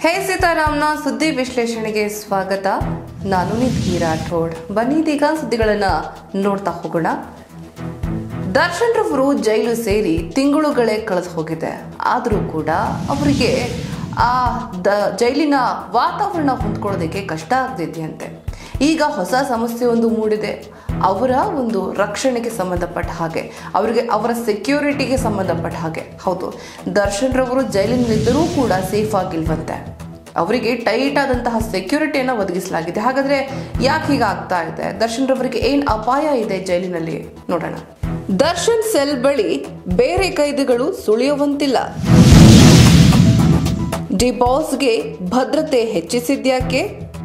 ಹೇ ಸೀತಾರಾಮ್ನ ಸುದ್ದಿ ವಿಶ್ಲೇಷಣೆಗೆ ಸ್ವಾಗತ ನಾನು ನಿಧಿ ರಾಠೋಡ್ ಬನ್ನಿ ಇದೀಗ ಸುದ್ದಿಗಳನ್ನ ನೋಡ್ತಾ ಹೋಗೋಣ ದರ್ಶನ್ ರವರು ಜೈಲು ಸೇರಿ ತಿಂಗಳುಗಳೇ ಕಳೆದು ಹೋಗಿದೆ ಆದರೂ ಕೂಡ ಅವರಿಗೆ ಆ ದ ಜೈಲಿನ ವಾತಾವರಣ ಹೊಂದ್ಕೊಳ್ಳೋದಕ್ಕೆ ಕಷ್ಟ ಆಗ್ತಿದೆಯಂತೆ ಈಗ ಹೊಸ ಸಮಸ್ಯೆ ಒಂದು ಮೂಡಿದೆ ಅವರ ಒಂದು ರಕ್ಷಣೆಗೆ ಸಂಬಂಧಪಟ್ಟ ಹಾಗೆ ಅವರಿಗೆ ಅವರ ಸೆಕ್ಯೂರಿಟಿಗೆ ಸಂಬಂಧಪಟ್ಟ ಹಾಗೆ ಹೌದು ದರ್ಶನ್ ರವರು ಜೈಲಿನಲ್ಲಿದ್ದರೂ ಕೂಡ ಸೇಫ್ ಆಗಿಲ್ವಂತೆ ಅವರಿಗೆ ಟೈಟ್ ಆದಂತಹ ಸೆಕ್ಯೂರಿಟಿಯನ್ನು ಒದಗಿಸಲಾಗಿದೆ ಹಾಗಾದ್ರೆ ಯಾಕೆ ಹೀಗಾಗ್ತಾ ಇದೆ ದರ್ಶನ್ ರವರಿಗೆ ಏನ್ ಅಪಾಯ ಇದೆ ಜೈಲಿನಲ್ಲಿ ನೋಡೋಣ ದರ್ಶನ್ ಸೆಲ್ ಬಳಿ ಬೇರೆ ಕೈದಿಗಳು ಸುಳಿಯುವಂತಿಲ್ಲ ಡಿ ಬಾಸ್ಗೆ ಭದ್ರತೆ ಹೆಚ್ಚಿಸಿದ್ಯಾಕೆ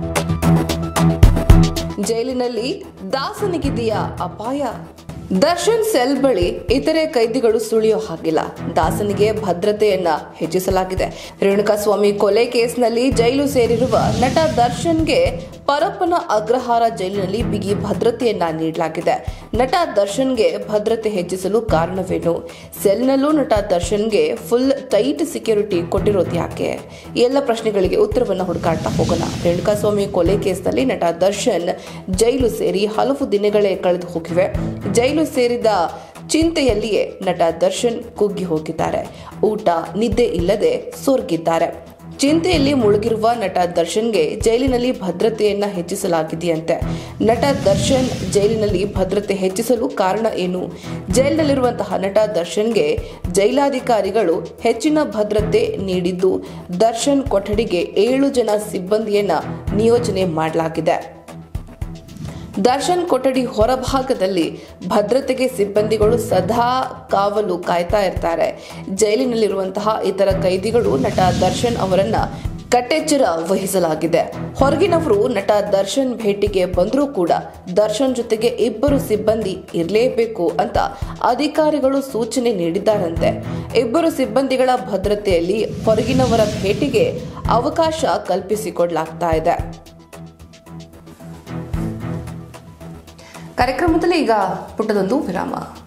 ಜೈಲಿನಲ್ಲಿ ದಾಸನಿಗಿದೆಯಾ ಅಪಾಯ ದರ್ಶನ್ ಸೆಲ್ ಬಳಿ ಇತರೆ ಕೈದಿಗಳು ಸುಳಿಯೋ ಹಾಗಿಲ್ಲ ದಾಸನಿಗೆ ಭದ್ರತೆಯನ್ನ ಹೆಚ್ಚಿಸಲಾಗಿದೆ ರೇಣುಕಾಸ್ವಾಮಿ ಕೊಲೆ ಕೇಸ್ನಲ್ಲಿ ಜೈಲು ಸೇರಿರುವ ನಟ ದರ್ಶನ್ಗೆ ಪರಪ್ಪನ ಅಗ್ರಹಾರ ಜೈಲಿನಲ್ಲಿ ಬಿಗಿ ಭದ್ರತೆಯನ್ನ ನೀಡಲಾಗಿದೆ ನಟ ದರ್ಶನ್ಗೆ ಭದ್ರತೆ ಹೆಚ್ಚಿಸಲು ಕಾರಣವೇನು ಸೆಲ್ನಲ್ಲೂ ನಟ ದರ್ಶನ್ಗೆ ಫುಲ್ ಟೈಟ್ ಸೆಕ್ಯೂರಿಟಿ ಕೊಟ್ಟಿರೋದು ಯಾಕೆ ಈ ಎಲ್ಲ ಪ್ರಶ್ನೆಗಳಿಗೆ ಉತ್ತರವನ್ನು ಹುಡುಕಾಡ್ತಾ ಹೋಗೋಣ ರೇಣುಕಾಸ್ವಾಮಿ ಕೊಲೆ ಕೇಸ್ನಲ್ಲಿ ನಟ ದರ್ಶನ್ ಜೈಲು ಸೇರಿ ಹಲವು ದಿನಗಳೇ ಕಳೆದು ಹೋಗಿವೆ ಜೈಲು ಸೇರಿದ ಚಿಂತೆಯಲ್ಲಿಯೇ ನಟ ದರ್ಶನ್ ಕುಗ್ಗಿ ಹೋಗಿದ್ದಾರೆ ಊಟ ನಿದ್ದೆ ಇಲ್ಲದೆ ಸೋರ್ಗಿದ್ದಾರೆ ಚಿಂತೆಯಲ್ಲಿ ಮುಳುಗಿರುವ ನಟ ದರ್ಶನ್ಗೆ ಜೈಲಿನಲ್ಲಿ ಭದ್ರತೆಯನ್ನ ಹೆಚ್ಚಿಸಲಾಗಿದೆಯಂತೆ ನಟ ದರ್ಶನ್ ಜೈಲಿನಲ್ಲಿ ಭದ್ರತೆ ಹೆಚ್ಚಿಸಲು ಕಾರಣ ಏನು ಜೈಲಿನಲ್ಲಿರುವಂತಹ ನಟ ದರ್ಶನ್ಗೆ ಜೈಲಾಧಿಕಾರಿಗಳು ಹೆಚ್ಚಿನ ಭದ್ರತೆ ನೀಡಿದ್ದು ದರ್ಶನ್ ಕೊಠಡಿಗೆ ಏಳು ಜನ ಸಿಬ್ಬಂದಿಯನ್ನ ನಿಯೋಜನೆ ಮಾಡಲಾಗಿದೆ ದರ್ಶನ್ ಕೊಠಡಿ ಹೊರಭಾಗದಲ್ಲಿ ಭದ್ರತೆಗೆ ಸಿಬ್ಬಂದಿಗಳು ಸದಾ ಕಾವಲು ಕಾಯ್ತಾ ಇರ್ತಾರೆ ಜೈಲಿನಲ್ಲಿರುವಂತಹ ಇತರ ಕೈದಿಗಳು ನಟ ದರ್ಶನ್ ಅವರನ್ನ ಕಟ್ಟೆಚ್ಚರ ವಹಿಸಲಾಗಿದೆ ಹೊರಗಿನವರು ನಟ ದರ್ಶನ್ ಭೇಟಿಗೆ ಬಂದರೂ ಕೂಡ ದರ್ಶನ್ ಜೊತೆಗೆ ಇಬ್ಬರು ಸಿಬ್ಬಂದಿ ಇರಲೇಬೇಕು ಅಂತ ಅಧಿಕಾರಿಗಳು ಸೂಚನೆ ನೀಡಿದ್ದಾರಂತೆ ಇಬ್ಬರು ಸಿಬ್ಬಂದಿಗಳ ಭದ್ರತೆಯಲ್ಲಿ ಹೊರಗಿನವರ ಭೇಟಿಗೆ ಅವಕಾಶ ಕಲ್ಪಿಸಿಕೊಡ್ಲಾಗ್ತಾ ಇದೆ ಕಾರ್ಯಕ್ರಮದಲ್ಲಿ ಈಗ ಪುಟ್ಟದೊಂದು ವಿರಾಮ